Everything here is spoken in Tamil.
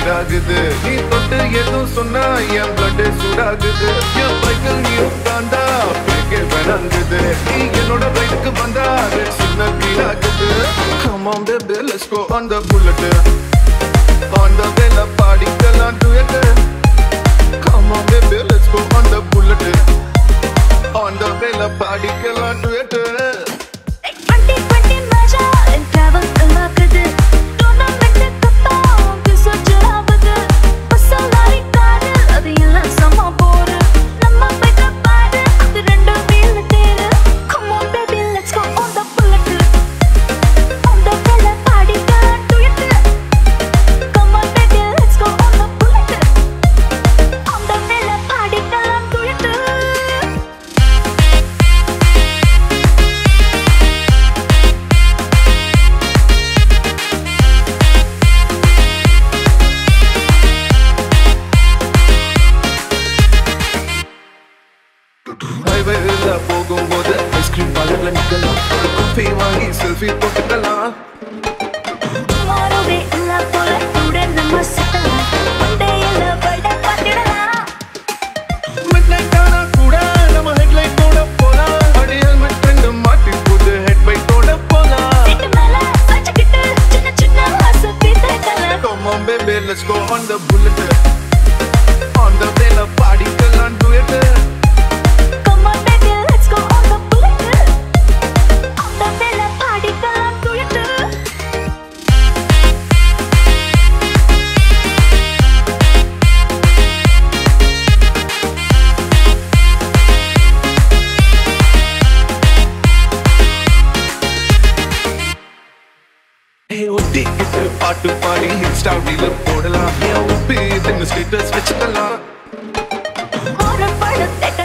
ஆகுது நீ தொட்டு எதுவும் சொன்னா என் பிளட் சூடாகுது என் பைக்கில் நீ உட்கார்ந்தா பிரேக்கே வேணாங்குது நீ என்னோட பைக்கு வந்தா சின்ன கீழாகுது Come on baby let's go on the bullet On the வேலை பாடிக்கலாம் duet Come on baby let's go on the bullet On the வேலை பாடிக்கலாம் duet டுவெண்ட்டி டுவெண்ட்டி மஜா டிராவல் ஆகுது டூர்னாமெண்ட் கப்பம் பிசோச்சு ஆகுது பசல் லாரி காரு அது எல்லாம் சம போரு நம்ம பைக்க பாரு அது ரெண்டு வீல் தேரு come on baby let's go on the bullet on the வேல பாடிக்கலாம் duet come on baby let's go on the bullet on the வேல பாடிக்கலாம் டுயட் ஹைவேல போகும்போது ஐஸ்கிரீம் பார்லர்ல நிக்கலாம் ஒரு குப்பி வாங்கி செல்ஃபி போட்டுக்கலாம் மாறுவே இல்ல போல கூட நம்ம சுத்தலாம் மண்டையில பட பார்த்திடலாம் மிட்நைட் ஆனா கூட நம்ம ஹெட்லைட் போட போலாம் அடி ஹெல்மெட் ரெண்டு மாட்டி போட்டு ஹெட் பைக் போட போலாம் சீட்டு மேல சாய்ச்சுக்கிட்டு சின்ன சின்ன ஆசை தீர்த்துக்கலாம் Come on baby let's go on the bullet On the வேலை பாடிக்கலாம் duet Come on baby let's go on the bullet அந்த வேலை பாடிக்கலாம் duet ஏ ஒட்டிக்கிட்டு பாட்டு பாடி இன்ஸ்டா ரீல போடலாம் ஏன் உப்பி தின்னு ஸ்டேட்டஸ் வச்சுக்கலாம் ஒரு பழத்தை